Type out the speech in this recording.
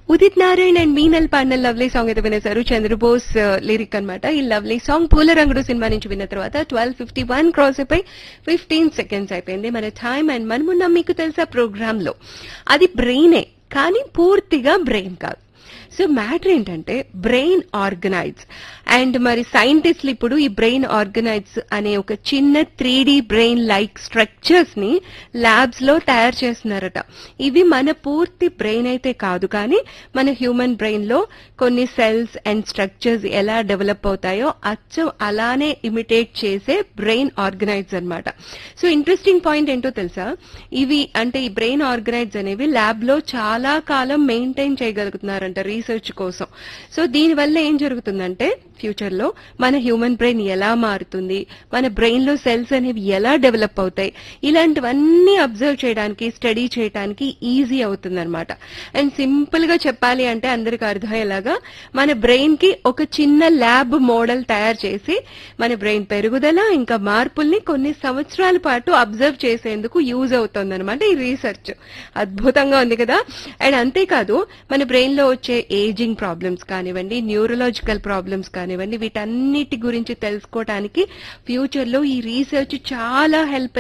Udit Narayan and మీనల్ పాడిన lovely song అయితే వినేశారు Chandrabose lyric అన్నమాట ఈ లవ్లీ సాంగ్ పూల రంగుడు సినిమా నుంచి విన్న తర్వాత ట్వెల్వ్ ఫిఫ్టీ వన్ క్రాస్ అయిపోయి ఫిఫ్టీన్ సెకండ్స్ అయిపోయింది మన టైం అండ్ మనమున్న మీకు తెలుసా ప్రోగ్రామ్ లో అది బ్రెయినే కానీ పూర్తిగా బ్రెయిన్ కాదు సో మ్యాటర్ ఏంటంటే బ్రెయిన్ ఆర్గనైజ్ అండ్ మరి సైంటిస్టులు ఇప్పుడు ఈ బ్రెయిన్ ఆర్గనైజ్ అనే ఒక చిన్న త్రీ బ్రెయిన్ లైక్ స్ట్రక్చర్స్ ని ల్యాబ్స్ లో తయారు చేస్తున్నారట ఇవి మన పూర్తి బ్రెయిన్ అయితే కాదు కానీ మన హ్యూమన్ బ్రెయిన్ లో కొన్ని సెల్స్ అండ్ స్ట్రక్చర్స్ ఎలా డెవలప్ అవుతాయో అచ్చం అలానే ఇమిటేట్ చేసే బ్రెయిన్ ఆర్గనైజ్ అన్నమాట సో ఇంట్రెస్టింగ్ పాయింట్ ఏంటో తెలుసా ఇవి అంటే ఈ బ్రెయిన్ ఆర్గనైజ్ అనేవి ల్యాబ్ లో చాలా కాలం మెయింటైన్ చేయగలుగుతున్నారంట రీసెర్చ్ కోసం సో దీని వల్ల ఏం జరుగుతుందంటే ఫ్యూచర్ లో మన హ్యూమన్ బ్రెయిన్ ఎలా మారుతుంది మన బ్రెయిన్ లో సెల్స్ అనేవి ఎలా డెవలప్ అవుతాయి ఇలాంటివన్నీ అబ్జర్వ్ చేయడానికి స్టడీ చేయడానికి ఈజీ అవుతుంది అనమాట అండ్ సింపుల్ గా చెప్పాలి అంటే అందరికి అర్థమయ్యేలాగా మన బ్రెయిన్ కి ఒక చిన్న ల్యాబ్ మోడల్ తయారు చేసి మన బ్రెయిన్ పెరుగుదల ఇంకా మార్పుల్ని కొన్ని సంవత్సరాల పాటు అబ్జర్వ్ చేసేందుకు యూజ్ అవుతుంది అనమాట ఈ రీసెర్చ్ అద్భుతంగా ఉంది కదా అండ్ అంతేకాదు మన బ్రెయిన్ లో వచ్చే ఏజింగ్ ప్రాబ్లమ్స్ కానివ్వండి న్యూరలాజికల్ ప్రాబ్లమ్స్ కానివ్వండి వీటన్నిటి గురించి తెలుసుకోవడానికి ఫ్యూచర్ లో ఈ రీసెర్చ్ చాలా హెల్ప్